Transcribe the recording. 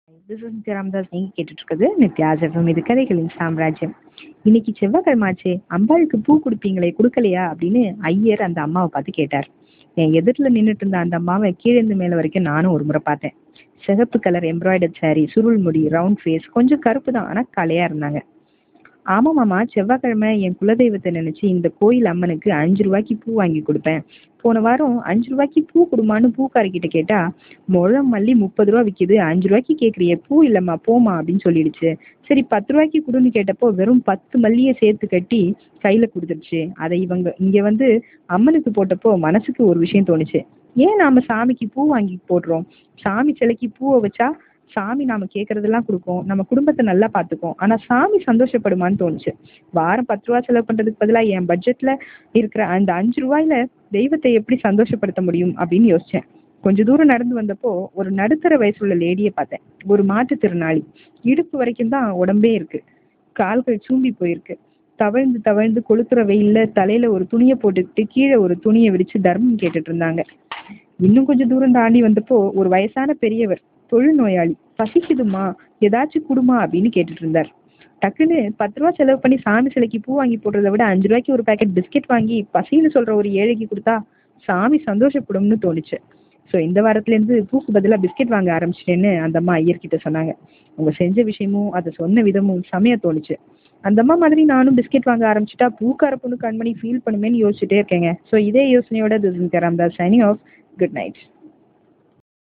this is Nithya Ramadoss நீங்கள் கேட்டுட்ருக்குது நித்யா ஜெஃபம் இது கதைகளின் சாம்ராஜ்யம் இன்னைக்கு செவ்வாய்க்கிழமை ஆச்சே அம்பாளுக்கு பூ கொடுப்பீங்களே கொடுக்கலையா அப்படின்னு ஐயர் அந்த அம்மாவை பார்த்து கேட்டார் என் எதிரில் நின்றுட்டு இருந்த அந்த அம்மாவை கீழேந்து மேலே வரைக்கும் நானும் ஒரு முறை பார்த்தேன் சிகப்பு கலர் எம்ப்ராய்டர்ட் saree சுருள் முடி ரவுண்ட் ஃபேஸ் கொஞ்சம் கருப்பு தான் ஆனால் கலையாக இருந்தாங்க ஆமாம் மாமா செவ்வாய்க்கிழமை என் குலதெய்வத்தை நினச்சி இந்த கோயில் அம்மனுக்கு அஞ்சு ரூபாய்க்கு பூ வாங்கி கொடுப்பேன் போன வாரம் அஞ்சு ரூபாய்க்கு பூ கொடுமான்னு பூக்காரிக்கிட்ட கேட்டா முழம் மல்லி முப்பது ரூபா விற்கிது அஞ்சு ரூபாய்க்கு கேட்குறியே பூ இல்லைம்மா போமா அப்படின்னு சொல்லிடுச்சு சரி பத்து ரூபாய்க்கு கொடுன்னு கேட்டப்போ வெறும் பத்து மல்லியை சேர்த்து கட்டி கையில் கொடுத்துருச்சு அதை இவங்க இங்கே வந்து அம்மனுக்கு போட்டப்போ மனசுக்கு ஒரு விஷயம் தோணுச்சு ஏன் நாம சாமிக்கு பூ வாங்கி போடுறோம் சாமி சிலைக்கு பூவை வச்சா சாமி நாம கேட்கறதெல்லாம் கொடுக்கும் நம்ம குடும்பத்தை நல்லா பார்த்துக்கும் ஆனா சாமி சந்தோஷப்படுமான்னு தோணுச்சு வாரம் பத்து ரூபா செலவு பண்றதுக்கு பதிலாக என் பட்ஜெட்ல இருக்கிற அந்த அஞ்சு ரூபாயில தெய்வத்தை எப்படி சந்தோஷப்படுத்த முடியும் அப்படின்னு யோசிச்சேன் கொஞ்ச தூரம் நடந்து வந்தப்போ ஒரு நடுத்தர வயசுள்ள லேடியை பார்த்தேன் ஒரு மாற்றுத்திறனாளி இடுப்பு வரைக்கும் தான் உடம்பே இருக்கு கால்கள் சூம்பி போயிருக்கு தவழ்ந்து தவழ்ந்து கொளுத்துற வெயில்ல தலையில ஒரு துணியை போட்டுக்கிட்டு கீழே ஒரு துணியை விரிச்சு தர்மம் கேட்டுட்டு இருந்தாங்க இன்னும் கொஞ்சம் தூரம் தாண்டி வந்தப்போ ஒரு வயசான பெரியவர் தொழுநோயாளி பசிக்குதுமா ஏதாச்சும் குடுமா அப்படின்னு கேட்டுட்டு இருந்தார் டக்குன்னு பத்து ரூபா செலவு பண்ணி சாமி சிலைக்கு பூ வாங்கி போடுறதை விட அஞ்சு ரூபாய்க்கு ஒரு பேக்கெட் பிஸ்கெட் வாங்கி பசின்னு சொல்ற ஒரு ஏழைக்கு கொடுத்தா சாமி சந்தோஷப்படும்னு தோணுச்சு ஸோ இந்த வாரத்துலேருந்து பூக்கு பதிலாக பிஸ்கெட் வாங்க ஆரம்பிச்சிட்டேன்னு அந்த அம்மா ஐயர்கிட்ட சொன்னாங்க அவங்க செஞ்ச விஷயமும் அதை சொன்ன விதமும் செமையா தோணுச்சு அந்த அம்மா மாதிரி நானும் பிஸ்கெட் வாங்க ஆரம்பிச்சிட்டா பூக்கார பொண்ணு கண்மணி ஃபீல் பண்ணுமேன்னு யோசிச்சுட்டே இருக்கேங்க ஸோ இதே யோசனையோட this Ramdas signing off good night